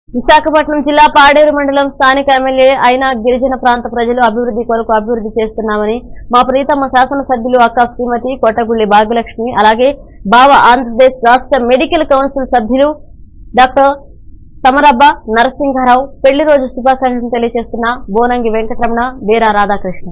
విశాఖపట్నం జిల్లా పాడేరు మండలం స్థానిక ఎమ్మెల్యే అయిన గిరిజన ప్రాంత ప్రజలు అభివృద్ధి కొరకు అభివృద్ధి చేస్తున్నామని మా ప్రీతమ్మ శాసనసభ్యులు అక్క శ్రీమతి కొట్టగుళ్లి భాగ్యలక్ష్మి అలాగే బావ ఆంధ్రప్రదేశ్ రాష్ట్ర మెడికల్ కౌన్సిల్ సభ్యులు డాక్టర్ సమరబ్బ నరసింహారావు పెళ్లి రోజు శుభాకాంక్షలు తెలియజేస్తున్న బోనంగి వెంకటరమణ వీరా రాధాకృష్ణ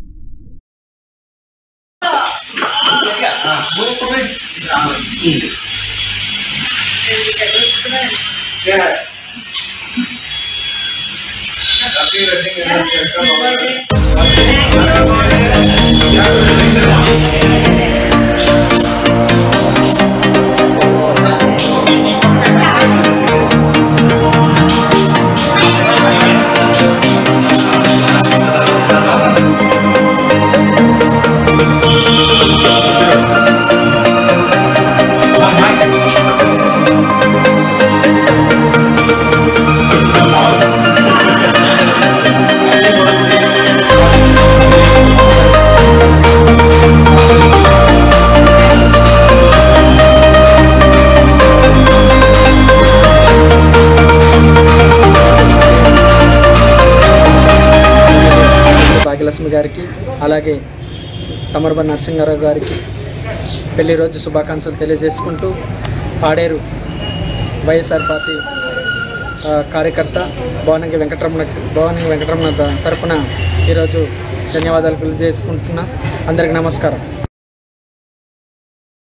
భాగ్యలక్ష్మి గారికి అలాగే తమరబ నరసింహారావు గారికి పెళ్లి రోజు శుభాకాంక్షలు తెలియజేసుకుంటూ పాడేరు వైఎస్ఆర్ పార్టీ ఆ, కార్యకర్త భవనంగి వెంకటరమణ భవనంగి వెంకటరమణ త- తరపున ఈరోజు ధన్యవాదాలు తెలియజేసుకుంటున్నా అందరికి నమస్కారం